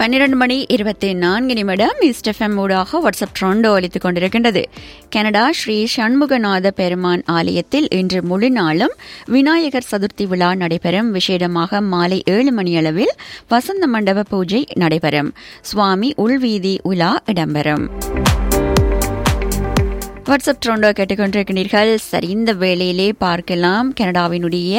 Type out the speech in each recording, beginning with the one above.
பன்னிரண்டு மணி இருபத்தி நான்கு நிமிடம் இஸ்டெஃப்எம் ஊடாக வாட்ஸ்அப் ட்ரோண்டோ அளித்துக் கொண்டிருக்கின்றது கனடா ஸ்ரீ சண்முகநாத பெருமான் ஆலயத்தில் இன்று முழு நாளும் விநாயகர் சதுர்த்தி விழா நடைபெறும் விசேடமாக மாலை ஏழு மணியளவில் வசந்த மண்டப பூஜை நடைபெறும் சுவாமி உள்வீதி உலா இடம்பெறும் வாட்ஸ்அப் ட்ரோண்டோ கேட்டுக்கொண்டிருக்கிறீர்கள் சரி இந்த வேளையிலே பார்க்கலாம் கனடாவினுடைய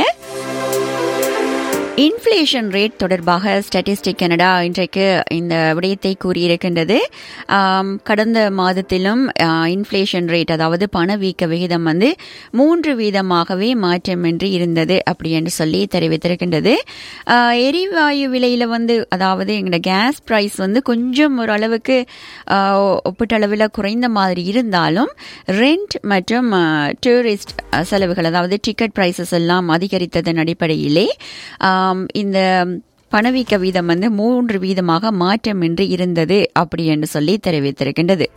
இன்ஃப்ளேஷன் ரேட் தொடர்பாக ஸ்டாட்டிஸ்டிக் கனடா இன்றைக்கு இந்த விடயத்தை கூறியிருக்கின்றது ஆம், கடந்த மாதத்திலும் இன்ஃப்ளேஷன் ரேட் அதாவது பணவீக்க விகிதம் வந்து மூன்று வீதமாகவே மாற்றமின்றி இருந்தது அப்படி என்று சொல்லி தெரிவித்திருக்கின்றது ஆ, எரிவாயு விலையில வந்து அதாவது எங்களோட கேஸ் பிரைஸ் வந்து கொஞ்சம் ஒரு அளவுக்கு ஆ, ஒப்பீட்டளவில் குறைந்த மாதிரி இருந்தாலும் ரெண்ட் மற்றும் டூரிஸ்ட் செலவுகள் அதாவது டிக்கெட் பிரைசஸ் எல்லாம் அதிகரித்ததன் அடிப்படையிலே ஆம், இந்த பணவீக்க வீதம் வந்து மூன்று வீதமாக மாற்றமின்றி இருந்தது அப்படி என்று சொல்லி தெரிவித்திருக்கின்றது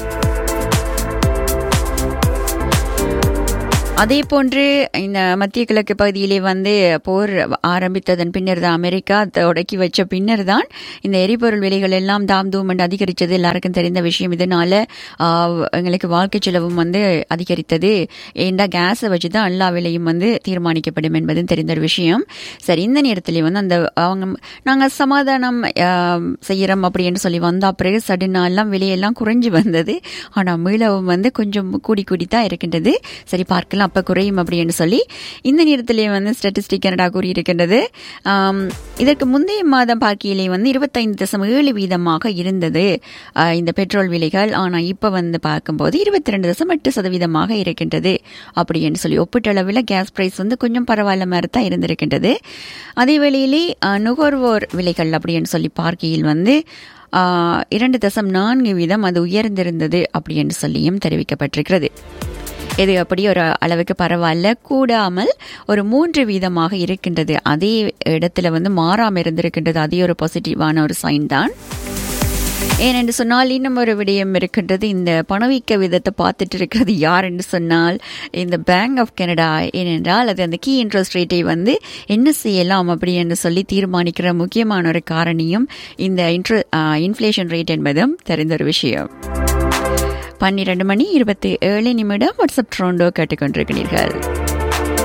அதே போன்று இந்த மத்திய கிழக்கு பகுதியிலே வந்து போர் ஆரம்பித்ததன் பின்னர் தான் அமெரிக்கா தொடக்கி வச்ச பின்னர் தான் இந்த எரிபொருள் விலைகள் எல்லாம் தாம் தூம் என்று அதிகரித்தது எல்லாருக்கும் தெரிந்த விஷயம் இதனால ஆஹ், எங்களுக்கு வாழ்க்கை செலவும் வந்து அதிகரித்தது ஏண்டா கேஸை வச்சு தான் எல்லா விலையும் வந்து தீர்மானிக்கப்படும் என்பதும் தெரிந்த ஒரு விஷயம் சரி இந்த நேரத்திலே வந்து அந்த அவங்க நாங்கள் சமாதானம் ஆஹ், செய்யறோம் அப்படின்னு சொல்லி வந்த பிறகு சடுனா எல்லாம் விலையெல்லாம் குறைஞ்சு வந்தது ஆனால் மீளவும் வந்து கொஞ்சம் கூடி கூடி தான் இருக்கின்றது சரி பார்க்கலாம் அப்போ குறையும் அப்படின்னு சொல்லி இந்த நேரத்திலே வந்து ஸ்டாட்டிஸ்டிக் கனடா கூறியிருக்கின்றது ஆம், இதற்கு முந்தைய மாதம் பார்க்கையிலே வந்து இருபத்தைந்து தசம் ஏழு வீதமாக இருந்தது ஆஹ், இந்த பெட்ரோல் விலைகள் ஆனால் இப்போ வந்து பார்க்கும்போது இருபத்தி ரெண்டு தசம் எட்டு சதவீதமாக இருக்கின்றது அப்படின்னு சொல்லி ஒப்பீட்டளவில் கேஸ் பிரைஸ் வந்து கொஞ்சம் பரவாயில்ல மாதிரி தான் இருந்திருக்கின்றது அதே வேளையிலே ஆஹ், நுகர்வோர் விலைகள் அப்படின்னு சொல்லி பார்க்கையில் வந்து ஆஹ், இரண்டு தசம் நான்கு வீதம் அது உயர்ந்திருந்தது அப்படின்னு சொல்லியும் தெரிவிக்கப்பட்டிருக்கிறது இது அப்படி ஒரு அளவுக்கு பரவாயில்ல கூடாமல் ஒரு மூன்று வீதமாக இருக்கின்றது அதே இடத்துல வந்து மாறாம இருந்திருக்கின்றது அதே ஒரு பாசிட்டிவான ஒரு சைன் தான் ஏனென்று சொன்னால் இன்னும் ஒரு விடயம் இருக்கின்றது இந்த பணவீக்க விதத்தை பார்த்துட்டு இருக்கிறது யார் என்று சொன்னால் இந்த பேங்க் ஆஃப் கனடா ஏனென்றால் அது அந்த கீ இன்ட்ரெஸ்ட் ரேட்டை வந்து என்ன செய்யலாம் அப்படி என்று சொல்லி தீர்மானிக்கிற முக்கியமான ஒரு காரணியும் இந்த இன்ட்ர இன்ஃப்ளேஷன் ரேட் என்பதும் தெரிந்த ஒரு விஷயம் பன்னிரண்டு மணி இருபத்தி ஏழு நிமிடம் வாட்ஸ்அப் ட்ரோண்டோ கேட்டுக்கொண்டிருக்கிறீர்கள்